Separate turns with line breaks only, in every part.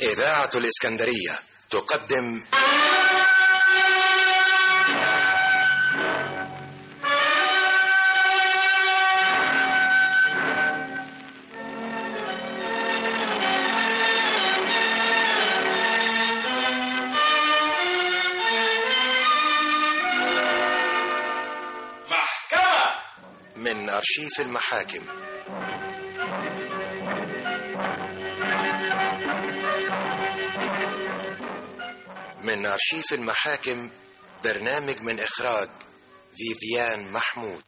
إذاعة الإسكندرية تقدم
محكمة
من أرشيف المحاكم من أرشيف المحاكم برنامج من إخراج فيفيان محمود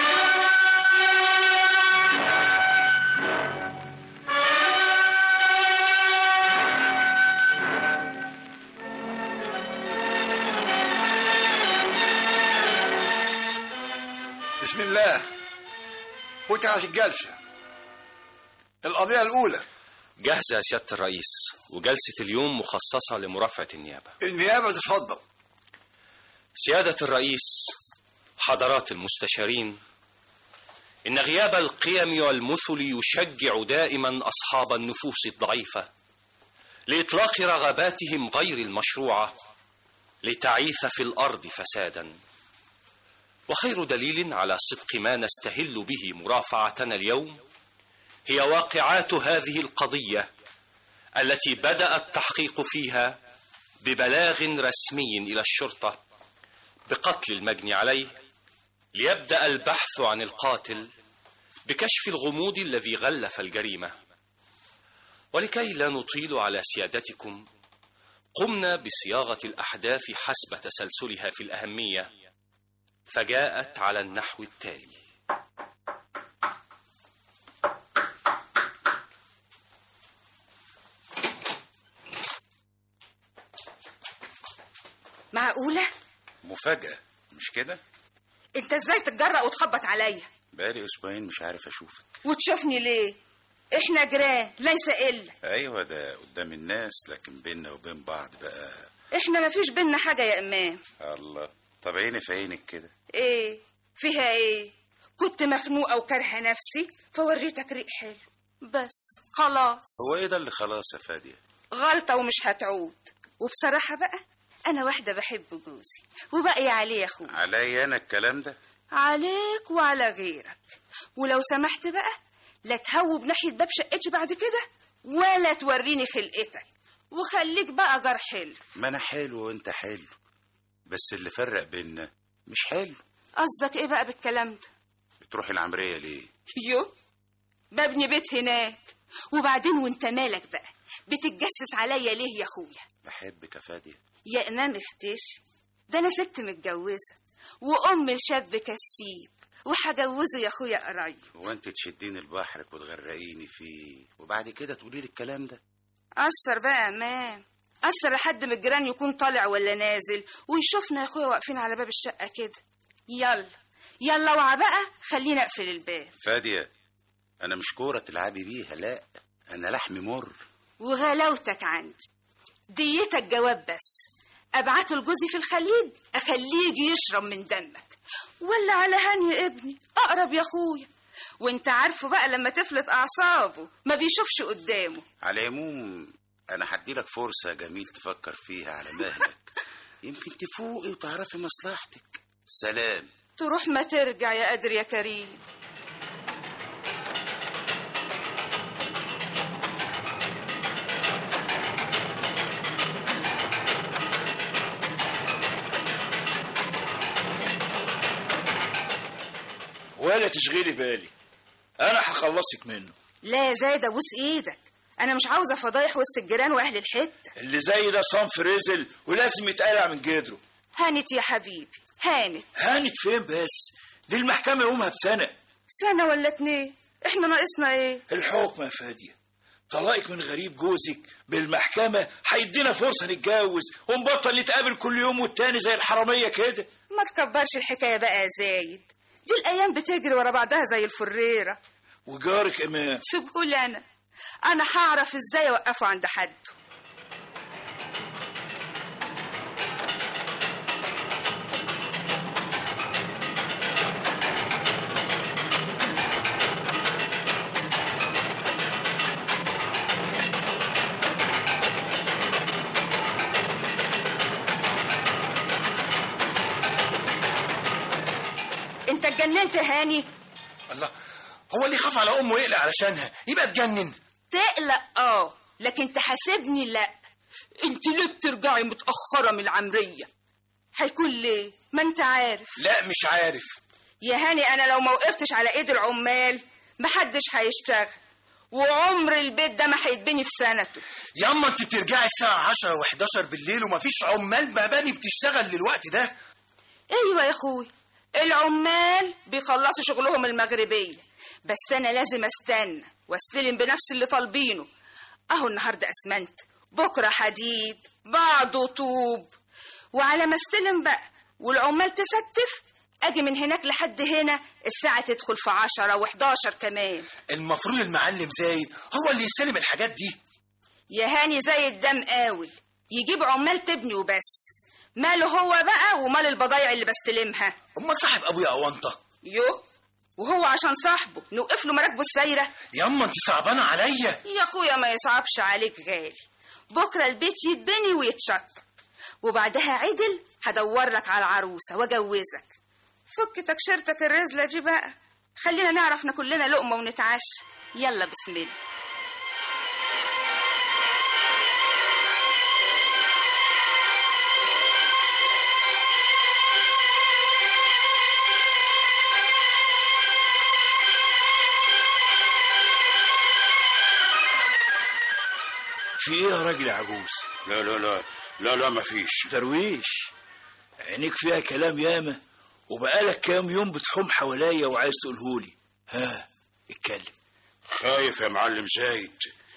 بسم الله فتحت الجلسة القضية الأولى
جاهزة يا سيادة الرئيس وجلسة اليوم مخصصة لمرافعة النيابة
النيابة تتفضل
سيادة الرئيس حضرات المستشارين إن غياب القيم والمثل يشجع دائما أصحاب النفوس الضعيفة لإطلاق رغباتهم غير المشروعة لتعيث في الأرض فسادا وخير دليل على صدق ما نستهل به مرافعتنا اليوم هي واقعات هذه القضية التي بدأ التحقيق فيها ببلاغ رسمي إلى الشرطة بقتل المجني عليه ليبدأ البحث عن القاتل بكشف الغموض الذي غلف الجريمة ولكي لا نطيل على سيادتكم قمنا بصياغة الأحداث حسب تسلسلها في الأهمية فجاءت على النحو التالي
معقولة؟
مفاجأة مش كده؟
انت ازاي تتجرأ وتخبط عليا
بقالي أسبوعين مش عارف أشوفك
وتشوفني ليه؟ احنا جيران ليس الا
أيوة ده قدام الناس لكن بينا وبين بعض بقى
احنا مفيش بينا حاجة يا امام
الله طب عيني في عينك كده
ايه فيها ايه كنت مخنوقة وكارهة نفسي فوريتك ريق حلو بس خلاص
هو إيه ده اللي خلاص يا فادية؟
غلطة ومش هتعود وبصراحة بقى أنا واحدة بحب جوزي وباقي عليه يا أخويا
عليا أنا الكلام ده؟
عليك وعلى غيرك ولو سمحت بقى لا تهوب ناحية باب شقتي بعد كده ولا توريني خلقتك وخليك بقى جار حلو
ما أنا حلو وأنت حلو بس اللي فرق بينا مش حلو
قصدك ايه بقى بالكلام ده
بتروحي العمرية ليه؟
يو ببني بيت هناك وبعدين وانت مالك بقى بتتجسس عليا ليه يا اخويا
بحبك يا فادية
يا امام اختشي ده انا ست متجوزه وام لشاب كسيب وهجوزه يا اخويا قريب
هو أنت تشديني لبحرك وتغرقيني فيه وبعد كده تقولي لي الكلام ده؟
قصر بقى يا امام قصر لحد من الجيران يكون طالع ولا نازل ويشوفنا يا اخويا واقفين على باب الشقه كده يلا يلا اوعى بقى خلينا اقفل الباب
فادية أنا مش كورة تلعبي بيها لا أنا لحمي مر
وغلاوتك عندي ديتك جواب بس ابعته لجوزي في الخليج اخليه يجي يشرب من دمك ولا على هاني يا ابني اقرب يا اخويا وانت عارفه بقى لما تفلت اعصابه ما بيشوفش قدامه
على العموم انا هديلك فرصه جميل تفكر فيها على مهلك يمكن تفوقي وتعرفي مصلحتك سلام
تروح ما ترجع يا قادر يا كريم
ولا تشغلي بالي أنا هخلصك منه
لا يا زايد ابوس ايدك انا مش عاوزه فضايح وسط الجيران واهل الحته
اللي زي ده صنف رزل ولازم يتقلع من جدره
هانت يا حبيبي هانت
هانت فين بس دي المحكمة يومها بسنة
سنه ولا اتنين احنا ناقصنا ايه
الحكم يا فادية طلاقك من غريب جوزك بالمحكمة هيدينا فرصة نتجوز ونبطل نتقابل كل يوم والتاني زي الحرامية كده
ما تكبرش الحكايه بقى يا زايد دي الايام بتجري ورا بعضها زي الفريره
وجارك إمام
سيبهولي انا انا هعرف ازاي اوقفه عند حده انت اتجننت يا هاني
الله هو اللي يخاف على امه يقلق علشانها يبقى اتجنن
تقلق اه لكن تحاسبني لا انت ليه بترجعي متأخرة من العمرية هيكون ليه ما انت عارف
لا مش عارف
يا هاني انا لو ما وقفتش على ايد العمال محدش هيشتغل وعمر البيت ده ما هيتبني في سنته
ياما انت بترجعي الساعة 10 و11 بالليل ومفيش عمال مباني بتشتغل للوقت ده
ايوه يا اخوي العمال بيخلصوا شغلهم المغربية بس انا لازم استنى واستلم بنفس اللي طالبينه اهو النهارده اسمنت بكره حديد بعده طوب وعلى ما استلم بقى والعمال تستف اجي من هناك لحد هنا الساعة تدخل في عشرة وحداشر كمان
المفروض المعلم زايد هو اللي يستلم الحاجات دي
يا هاني زي الدم قاول يجيب عمال تبني وبس ماله هو بقى ومال البضايع اللي بستلمها
امال صاحب ابويا اونطه
يو وهو عشان صاحبه نوقف له مراكبه السايرة
ياما انت صعبانة عليا
يا اخويا ما يصعبش عليك غالي بكرة البيت يتبني ويتشطب وبعدها عدل هدور لك على عروسة واجوزك فك تكشيرتك الرزلة دي بقى خلينا نعرف ناكل لنا لقمة ونتعشى يلا بسم الله
في ايه يا راجل يا عجوز
لا لا لا لا لا مفيش
درويش عينيك فيها كلام ياما وبقالك كام يوم بتحوم حواليا وعايز تقولهولي ها اتكلم
خايف يا معلم زايد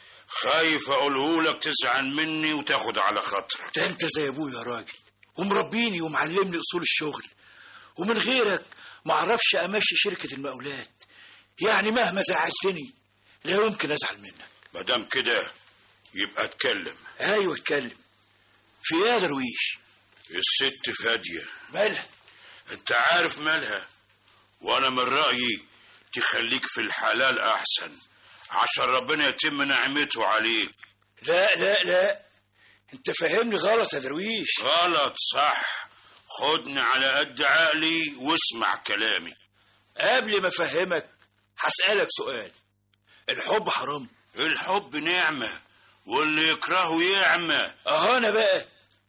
خايف اقولهولك تزعل مني وتاخد على خاطرك
ده انت زي ابويا يا راجل ومربيني ومعلمني اصول الشغل ومن غيرك ما اعرفش امشي شركه المقاولات يعني مهما زعلتني لا يمكن ازعل منك
مادام كده يبقى اتكلم
ايوه اتكلم في ايه يا درويش
الست فادية
مالها
انت عارف مالها وانا من رأيي تخليك في الحلال احسن عشان ربنا يتم نعمته عليك
لا لا لا انت فاهمني غلط يا درويش
غلط صح خدني على قد عقلي واسمع كلامي
قبل ما افهمك هسألك سؤال الحب حرام
الحب نعمة واللي يكرهه يعمى
اهو انا بقى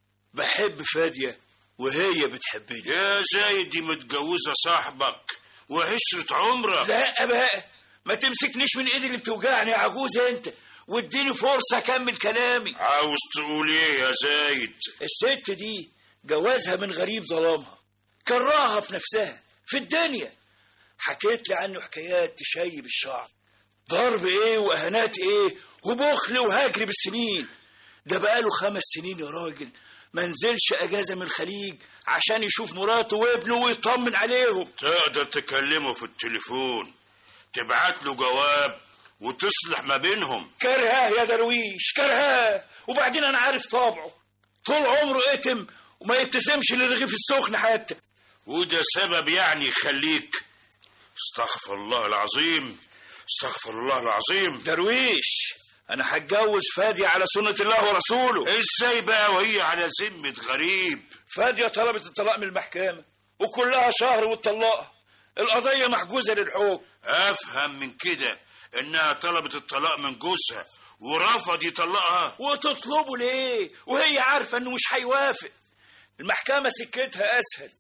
بحب فادية وهي بتحبني
يا زايد دي متجوزة صاحبك وعشرة عمرك
لا بقى ما تمسكنيش من ايدي اللي بتوجعني يا عجوز انت واديني فرصة اكمل كلامي
عاوز تقول ايه يا زايد
الست دي جوازها من غريب ظلامها كرهها في نفسها في الدنيا حكيت لي عنه حكايات تشيب الشعر ضرب ايه واهانات ايه وبخل وهجر بالسنين ده بقاله خمس سنين يا راجل ما نزلش اجازه من الخليج عشان يشوف مراته وابنه ويطمن عليهم
تقدر تكلمه في التليفون تبعت له جواب وتصلح ما بينهم
كرهاه يا درويش كرهاه وبعدين انا عارف طبعه طول عمره اتم وما يبتسمش للرغيف السخن حتى
وده سبب يعني يخليك استغفر الله العظيم استغفر الله العظيم
درويش انا هتجوز فادية على سنة الله ورسوله
ازاي بقى وهي على ذمة غريب
فادية طلبت الطلاق من المحكمة وكلها شهر وتطلقها القضية محجوزة للحكم
افهم من كده انها طلبت الطلاق من جوزها ورفض يطلقها
وتطلبه ليه وهي عارفة انه مش هيوافق المحكمة سكتها اسهل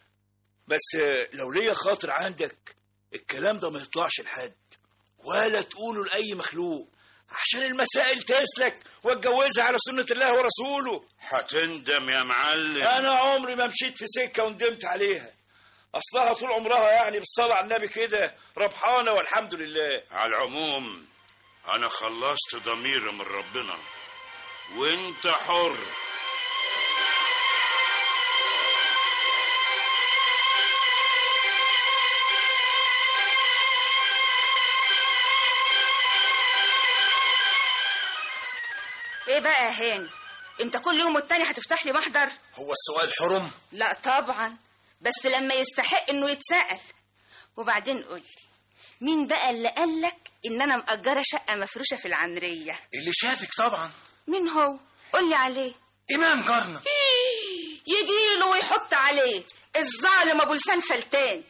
بس لو ليا خاطر عندك الكلام ده ما يطلعش لحد ولا تقوله لأي مخلوق عشان المسائل تسلك واتجوزها على سنة الله ورسوله
هتندم يا معلم
أنا عمري ما مشيت في سكة وندمت عليها أصلها طول عمرها يعني بالصلاة على النبي كده ربحانة والحمد لله
على العموم انا خلصت ضميري من ربنا وانت حر
ايه بقى يا هاني انت كل يوم والتاني هتفتح لي محضر
هو السؤال حرم
لا طبعا بس لما يستحق انه يتسأل وبعدين قولي مين بقى اللي قالك ان انا مأجرة شقة مفروشة في العمرية
اللي شافك طبعا
مين هو قولي عليه
امام جارنا
يجي له ويحط عليه الظالم ابو لسان فلتان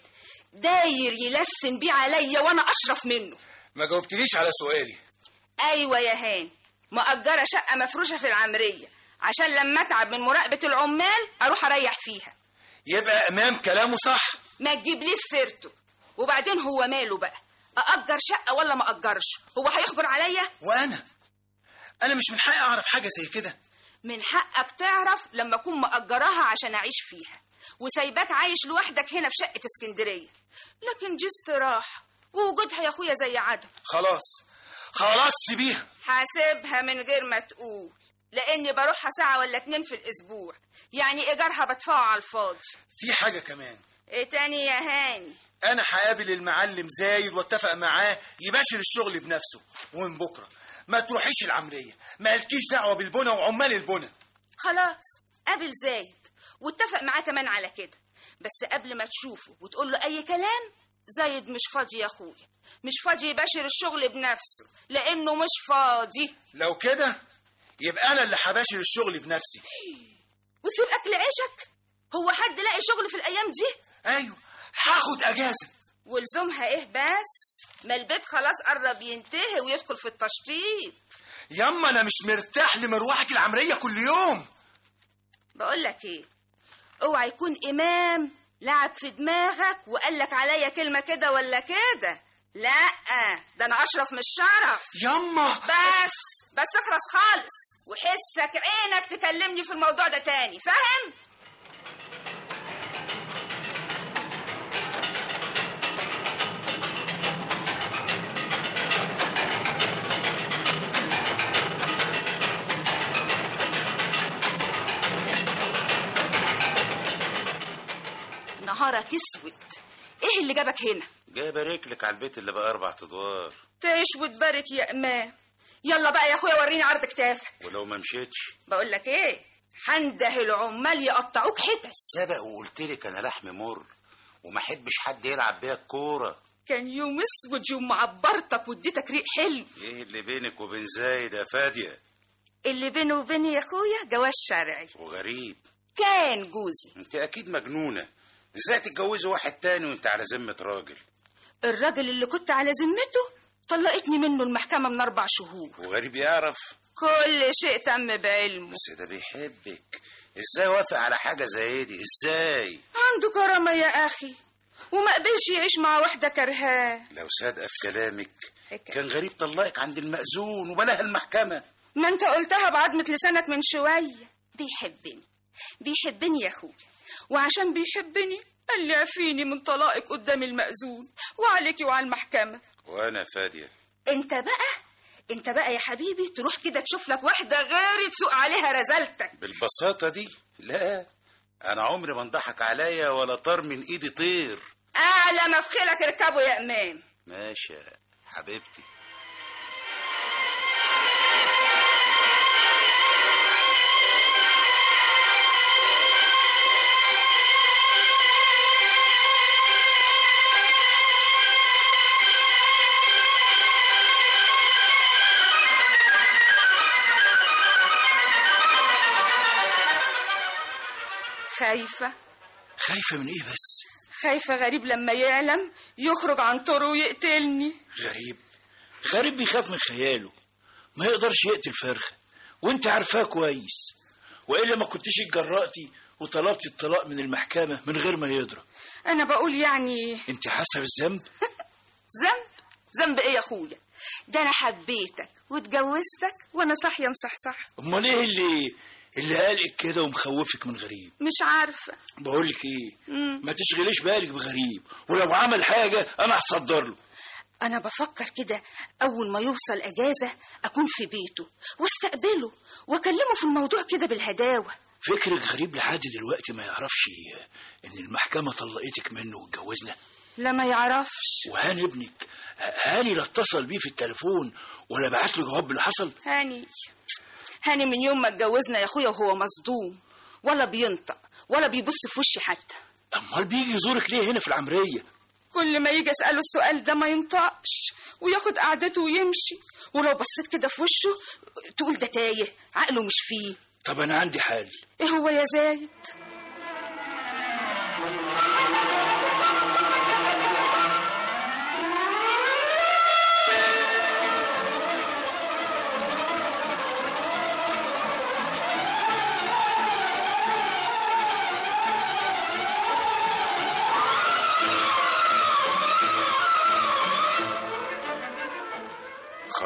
داير يلسن بيه عليا وانا اشرف منه
ما جاوبتنيش على سؤالي
ايوه يا هاني مأجرة شقة مفروشة في العمرية عشان لما اتعب من مراقبة العمال اروح اريح فيها
يبقى امام كلامه صح
ما تجيبليش سيرته وبعدين هو ماله بقى أأجر شقة ولا ما أجرش هو هيحجر عليا
وانا انا مش من حقي اعرف حاجه زي كده
من حقك تعرف لما أكون مأجراها عشان أعيش فيها وسايباك عايش لوحدك هنا في شقة اسكندرية لكن دي استراحة ووجودها يا أخويا زي عدم
خلاص خلاص سيبيها
حاسبها من غير ما تقول لأني بروحها ساعة ولا اتنين في الأسبوع يعني إيجارها بدفعه على الفاضي
في حاجه كمان
إيه تاني يا هاني
انا هقابل المعلم زايد واتفق معاه يباشر الشغل بنفسه ومن بكره ما تروحيش العمريه مالكيش دعوه بالبنى وعمال البنى
خلاص قابل زايد واتفق معاه كمان على كده بس قبل ما تشوفه وتقول له اي كلام زايد مش فاضي يا اخويا مش فاضي يباشر الشغل بنفسه لانه مش فاضي
لو كده يبقى انا اللي هباشر الشغل بنفسي
وتسيب اكل عيشك هو حد لاقي شغل في الايام دي
ايوه هاخد اجازه
ولزومها ايه بس ما البيت خلاص قرب ينتهي ويدخل في التشطيب
ياما انا مش مرتاح لمروحك العمريه كل يوم
بقول لك ايه اوعى يكون امام لعب في دماغك وقال لك عليا كلمه كده ولا كده لا ده انا اشرف من الشرف
ياما
بس بس اخرس خالص وحسك عينك تكلمني في الموضوع ده تاني فاهم نهارك اسود ايه اللي جابك هنا
جاي ابارك لك على البيت اللي بقى اربع ادوار
تعيش وتبارك يا امام يلا بقى يا اخويا وريني عرض كتافك
ولو ما مشيتش
بقول لك ايه حنده العمال يقطعوك حتت
سبق وقلت لك انا لحم مر وما احبش حد يلعب بيها الكوره
كان يوم اسود يوم عبرتك واديتك ريق حلو
ايه اللي بينك وبين زايد يا فاديه
اللي بينه وبيني يا اخويا جواز شرعي
وغريب
كان جوزي
انت اكيد مجنونه ازاي تتجوزي واحد تاني وانت على ذمه راجل
الراجل اللي كنت على ذمته طلقتني منه المحكمة من أربع شهور
وغريب يعرف
كل شيء تم بعلمه
بس ده بيحبك ازاي وافق على حاجه زي دي ازاي
عنده كرامة يا أخي وما قبلش يعيش مع واحدة كرهاه
لو صادقه في كلامك
حكاية.
كان غريب طلقك عند المأذون وبلاها المحكمه
ما انت قلتها بعضمة لسانك من شوية بيحبني بيحبني يا أخويا وعشان بيحبني قال لي عفيني من طلاقك قدام المأذون وعليكي وعلى المحكمة
وانا فاديه
انت بقى انت بقى يا حبيبي تروح كده تشوف لك واحدة غيري تسوق عليها رزالتك
بالبساطه دي لا انا عمري ما انضحك عليا ولا طار من ايدي طير
أعلى ما في خيلك اركبه يا إمام
ماشي يا حبيبتي
خايفة
خايفة من ايه بس
خايفة غريب لما يعلم يخرج عن طوره ويقتلني
غريب غريب بيخاف من خياله ما يقدرش يقتل فرخة وانت عارفاه كويس والا ما كنتش اتجرأتي وطلبت الطلاق من المحكمة من غير ما يدرك
أنا بقول يعني
انت حاسة بالذنب
ذنب ذنب إيه يا أخويا ده أنا حبيتك واتجوزتك وأنا صاحية مصحصح
امال ايه اللي اللي قلقك كده ومخوفك من غريب
مش عارفة
بقول لك ايه ما تشغليش بالك بغريب ولو عمل حاجة انا هصدر له
أنا بفكر كده أول ما يوصل أجازة أكون في بيته واستقبله وأكلمه في الموضوع كده بالهداوة
فكرك غريب لحد دلوقتي ما يعرفش ان المحكمة طلقتك منه واتجوزنا
لا ما يعرفش
وهاني ابنك هاني لا اتصل بيه في التليفون ولا بعت له جواب اللي حصل
هاني هاني من يوم ما اتجوزنا يا أخويا وهو مصدوم ولا بينطق ولا بيبص في وشي حتى
امال بيجي يزورك ليه هنا في العمرية
كل ما يجي اساله السؤال ده ما ينطقش وياخد قعدته ويمشي ولو بصيت كده في وشه تقول ده تايه عقله مش فيه
طب انا عندي حل
ايه هو يا زايد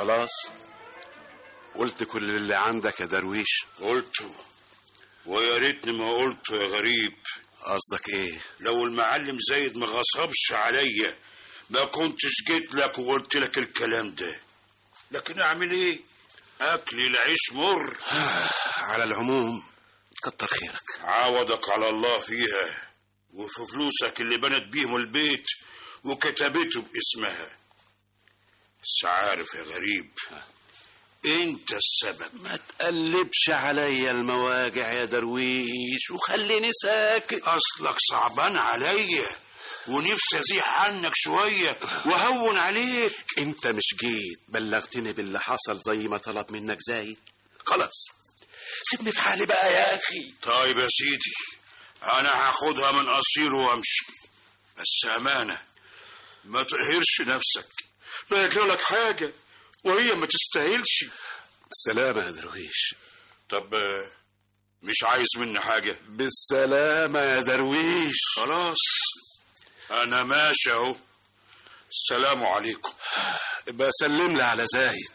خلاص قلت كل اللي عندك يا درويش
قلته ويا ريتني ما قلته يا غريب
قصدك ايه
لو المعلم زايد ما غصبش عليا ما كنتش جيت لك وقلت لك الكلام ده لكن اعمل ايه اكل العيش مر
على العموم كتر خيرك
عوضك على الله فيها وفي فلوسك اللي بنت بيهم البيت وكتبته باسمها بس عارف يا غريب انت السبب
ما تقلبش عليا المواجع يا درويش وخليني ساكت
اصلك صعبان عليا ونفسي ازيح عنك شويه وهون عليك
انت مش جيت بلغتني باللي حصل زي ما طلب منك زايد خلاص سيبني في حالي بقى يا اخي
طيب يا سيدي انا هاخدها من قصير وامشي بس امانه ما تقهرش نفسك لا يجرى لك حاجه وهي ما تستاهلش
بالسلامة يا درويش
طب آه، مش عايز مني حاجه
بالسلامة يا درويش
خلاص انا ماشي اهو السلام عليكم
ابقى سلم لي على زايد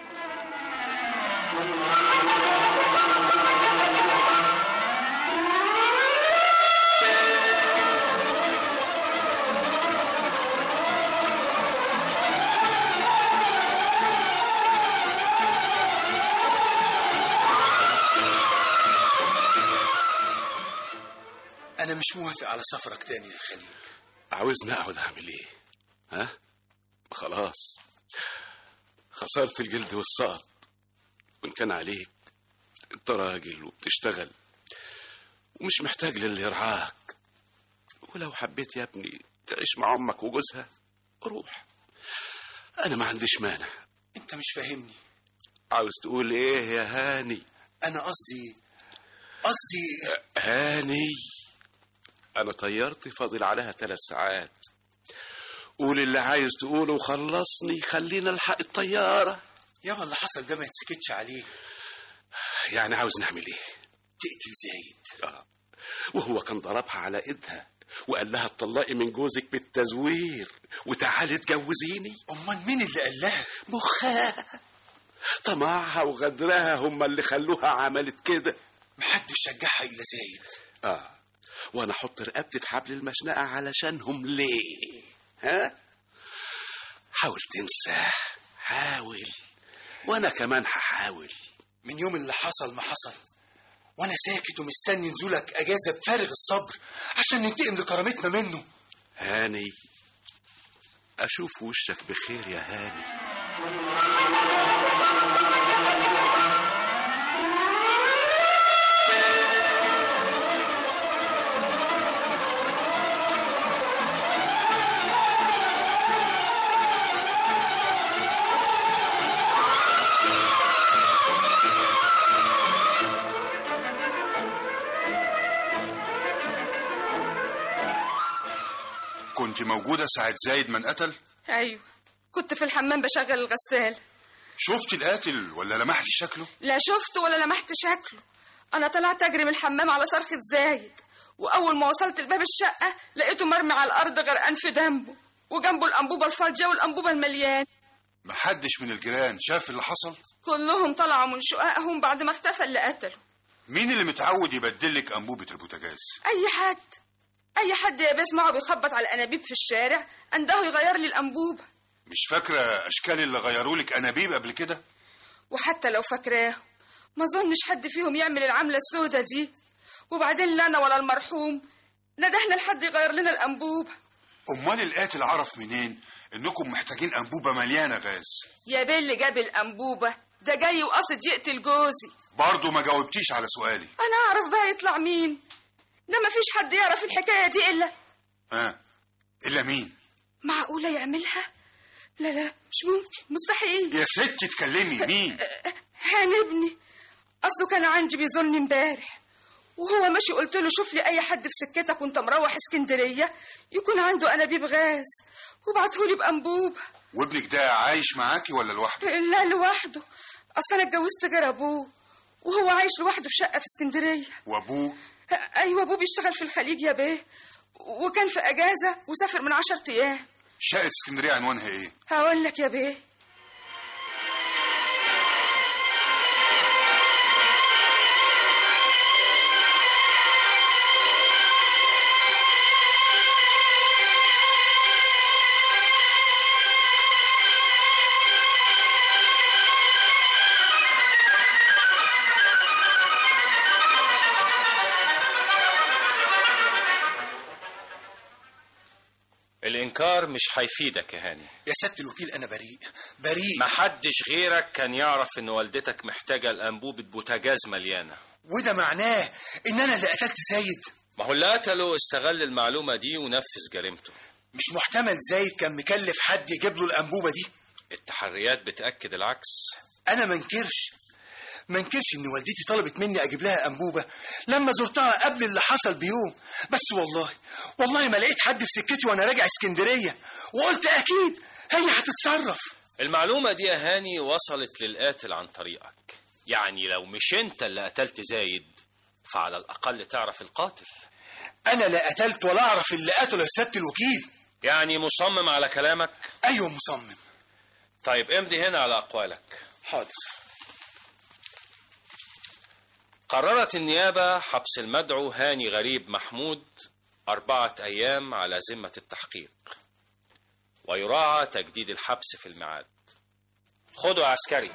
انا مش موافق على سفرك تاني للخليج
عاوزني اقعد اعمل ايه ها خلاص خسرت الجلد والسقط وان كان عليك انت راجل وبتشتغل ومش محتاج للي يرعاك ولو حبيت يا ابني تعيش مع امك وجوزها روح انا ما عنديش مانع
انت مش فاهمني
عاوز تقول ايه يا هاني
انا قصدي قصدي
هاني انا طيارتي فاضل عليها ثلاث ساعات قول اللي عايز تقوله وخلصني خلينا الحق الطيارة
يابا اللي حصل ده ما يتسكتش عليه
يعني عاوز نعمل ايه
تقتل زايد
آه. وهو كان ضربها على ايدها وقال لها اتطلقي من جوزك بالتزوير وتعالي اتجوزيني
امال مين اللي قال لها
مخها طمعها وغدرها هم اللي خلوها عملت كده
محدش شجعها الا زايد
اه وانا احط رقبتي في حبل المشنقه علشانهم ليه ها حاول تنسى حاول وانا كمان هحاول
من يوم اللي حصل ما حصل وانا ساكت ومستني نزولك اجازه بفارغ الصبر عشان ننتقم لكرامتنا منه
هاني اشوف وشك بخير يا هاني
كنت موجودة ساعة زايد من قتل
ايوه كنت في الحمام بشغل الغسالة
شفت القاتل ولا لمحت شكله
لا شفته ولا لمحت شكله انا طلعت اجري من الحمام على صرخة زايد واول ما وصلت لباب الشقة لقيته مرمي على الارض غرقان في دمه وجنبه الانبوبة الفاضية والانبوبة المليان
محدش من الجيران شاف اللي حصل
كلهم طلعوا من شققهم بعد ما اختفى اللي قتله
مين اللي متعود يبدلك أنبوبة البوتاجاز
اي حد اي حد يا بسمعه بيخبط على الانابيب في الشارع انده يغير لي الانبوبة
مش فاكرة أشكال اللي غيرولك أنابيب قبل كده
وحتى لو فاكراه ما اظنش حد فيهم يعمل العملة السودة دي وبعدين لا انا ولا المرحوم ندهنا لحد يغير لنا الانبوبة
أمال القاتل عرف منين إنكم محتاجين أنبوبة مليانة غاز
يا بيه اللي جاب الانبوبة ده جاي وقصد يقتل جوزي
برضه ما جاوبتيش على سؤالي
انا اعرف بقى يطلع مين ده ما فيش حد يعرف الحكاية دي الا
ها إلا مين
معقولة يعملها لا لا مش ممكن مستحيل
يا ست تكلمي مين
هاني ابني اصله كان عندي بيزورني امبارح وهو ماشي قلت له شوف لي اي حد في سكتك وانت مروح اسكندريه يكون عنده انابيب غاز وبعتهولي بانبوب
وابنك ده عايش معاكي ولا لوحده
لا لوحده اصل انا اتجوزت جار ابوه وهو عايش لوحده في شقه في اسكندريه
وأبوه
ايوه ابوه بيشتغل في الخليج يا بيه وكان في اجازه وسافر من عشر ايام
شقة اسكندرية عنوانها إيه
هقول لك يا بيه
الإنكار مش هيفيدك يا هاني
يا سيادة الوكيل أنا بريء بريء
محدش غيرك كان يعرف إن والدتك محتاجة لأنبوبة بوتاجاز مليانة
وده معناه إن أنا اللي قتلت زايد
ما هو اللي قتله استغل المعلومة دي ونفذ جريمته
مش محتمل زايد كان مكلف حد يجيب له الأنبوبة دي
التحريات بتأكد العكس
أنا منكرش منكرش إن والدتي طلبت مني أجيب لها أنبوبة لما زرتها قبل اللي حصل بيوم بس والله والله ما لقيت حد في سكتي وأنا راجع اسكندرية وقلت أكيد هي هتتصرف
المعلومة دي يا هاني وصلت للقاتل عن طريقك يعني لو مش انت اللي قتلت زايد فعلى الأقل تعرف القاتل
أنا لا قتلت ولا أعرف اللي قتله يا سيادة الوكيل
يعني مصمم على كلامك
أيوة مصمم
طيب امضي هنا على أقوالك
حاضر
قررت النيابة حبس المدعو هاني غريب محمود أربعة أيام على ذمة التحقيق ويراعى تجديد الحبس في الميعاد خدوا يا عسكري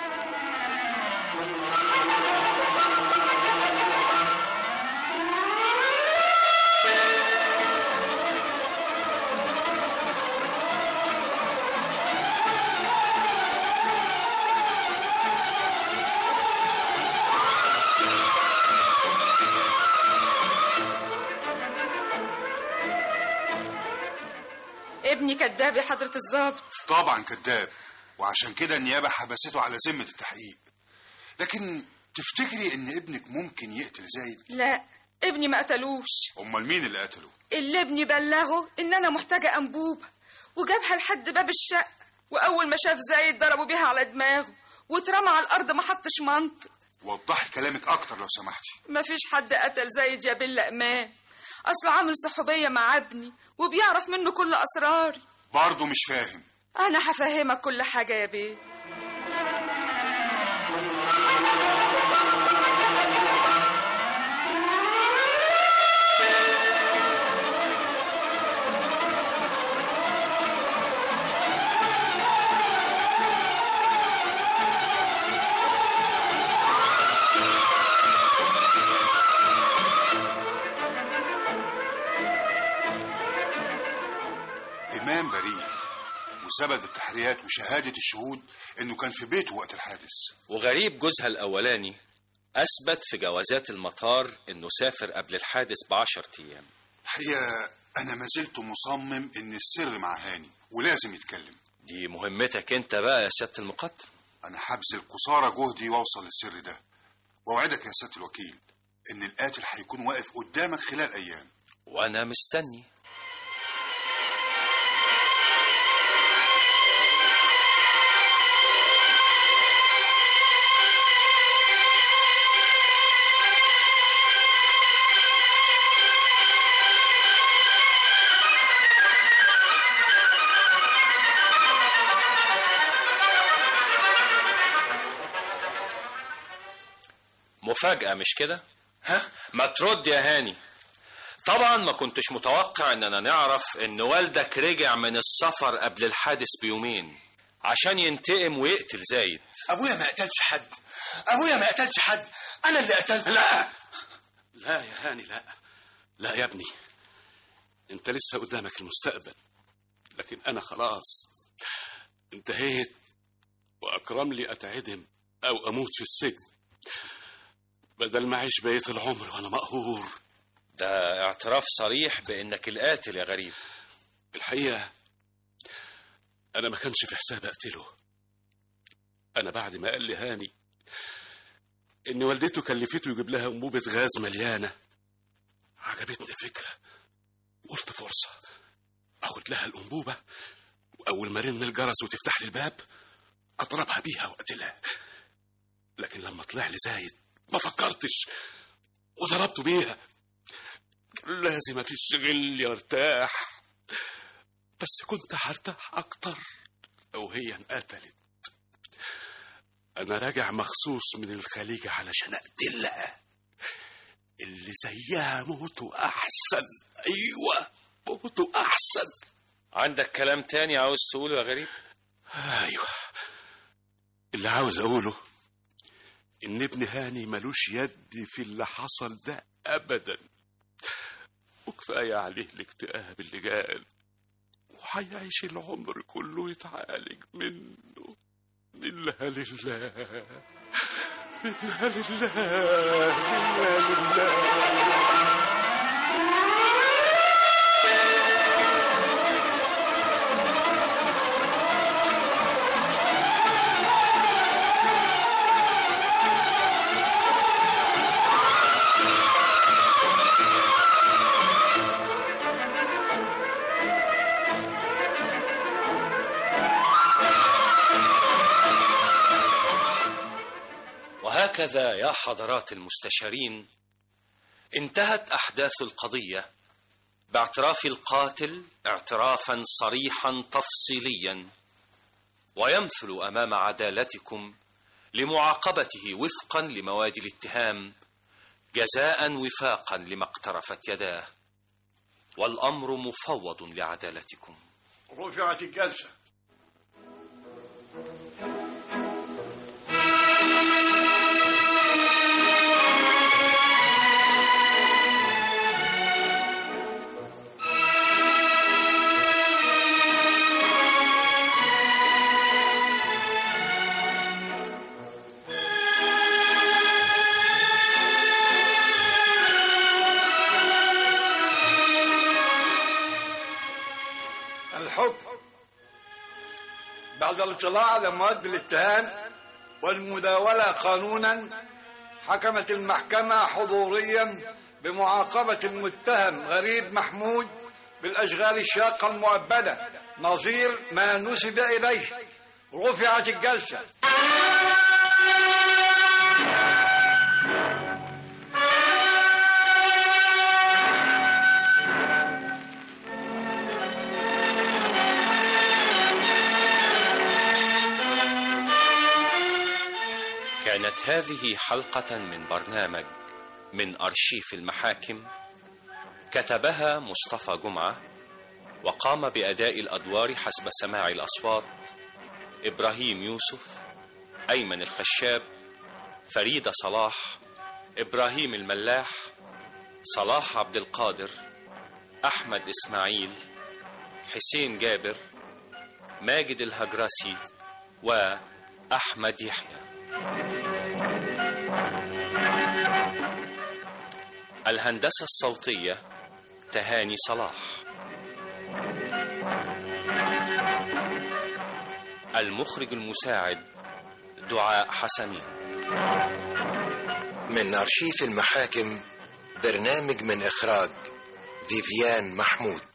ابني كداب يا حضرة الضابط
طبعا كذاب وعشان كده النيابة حبسته على ذمة التحقيق لكن تفتكري ان ابنك ممكن يقتل زايد
لا ابني ما قتلوش
امال مين اللي قتله
اللي ابني بلغه ان انا محتاجة انبوبة وجابها لحد باب الشقة واول ما شاف زايد ضربوا بيها على دماغه واترمى على الارض ما حطش منطق
وضحي كلامك اكتر لو سمحتي
ما فيش حد قتل زايد يا بيلا امان اصله عامل صحوبية مع ابني وبيعرف منه كل اسراري
برضه مش فاهم
انا هفهمك كل حاجة يا بيه
امام بريء وثبت التحريات وشهادة الشهود انه كان في بيته وقت الحادث
وغريب جوزها الأولاني أثبت في جوازات المطار إنه سافر قبل الحادث بعشر أيام
الحقيقة انا ما زلت مصمم ان السر مع هاني ولازم يتكلم
دي مهمتك أنت بقى يا سيادة المقدم
انا هبذل قصارى جهدي واوصل للسر ده واوعدك يا سيادة الوكيل ان القاتل هيكون واقف قدامك خلال ايام
وأنا مستني مفاجأة مش كده؟
ها؟
ما ترد يا هاني طبعا ما كنتش متوقع اننا نعرف ان والدك رجع من السفر قبل الحادث بيومين عشان ينتقم ويقتل زايد
أبويا ما قتلش حد أبويا ما قتلش حد أنا اللي قتلت
لا لا يا هاني لا لا يا ابني انت لسه قدامك المستقبل لكن انا خلاص انتهيت واكرم لي اتعدم او اموت في السجن بدل ما اعيش بقيه العمر وانا مقهور
ده اعتراف صريح بانك القاتل يا غريب
الحقيقه انا ما كانش في حسابي اقتله انا بعد ما قال لي هاني ان والدته كلفته يجيب لها انبوبه غاز مليانه عجبتني الفكره قلت فرصه اخد لها الانبوبه واول ما رن الجرس وتفتح لي الباب اضربها بيها واقتلها لكن لما طلع لي زايد ما فكرتش وضربته بيها كان لازم اشغل ارتاح بس كنت هرتاح اكتر لو هي انقتلت انا راجع مخصوص من الخليج علشان اقتلها اللي زيها موتوا احسن ايوه موتوا احسن
عندك كلام تاني عاوز تقوله يا غريب
ايوه اللي عاوز اقوله ان ابن هاني ملوش يد في اللي حصل ده ابدا وكفايه عليه الاكتئاب اللي جال وهيعيش العمر كله يتعالج منه منها لله منها لله منها لله
وهكذا يا حضرات المستشارين انتهت احداث القضيه باعتراف القاتل اعترافا صريحا تفصيليا ويمثل امام عدالتكم لمعاقبته وفقا لمواد الاتهام جزاء وفاقا لما اقترفت يداه والامر مفوض لعدالتكم
رفعت الجلسة الحكم بعد الاطلاع على مواد الاتهام والمداولة قانونا حكمت المحكمة حضوريا بمعاقبة المتهم غريب محمود بالأشغال الشاقة المؤبدة نظير ما نسب إليه رفعت الجلسة
كانت هذه حلقة من برنامج من أرشيف المحاكم كتبها مصطفى جمعة وقام بأداء الأدوار حسب سماع الأصوات إبراهيم يوسف أيمن الخشاب فريدة صلاح إبراهيم الملاح صلاح عبد القادر أحمد إسماعيل حسين جابر ماجد الهجرسي وأحمد يحيى الهندسة الصوتية تهاني صلاح المخرج المساعد دعاء حسنين
من أرشيف المحاكم برنامج من إخراج فيفيان محمود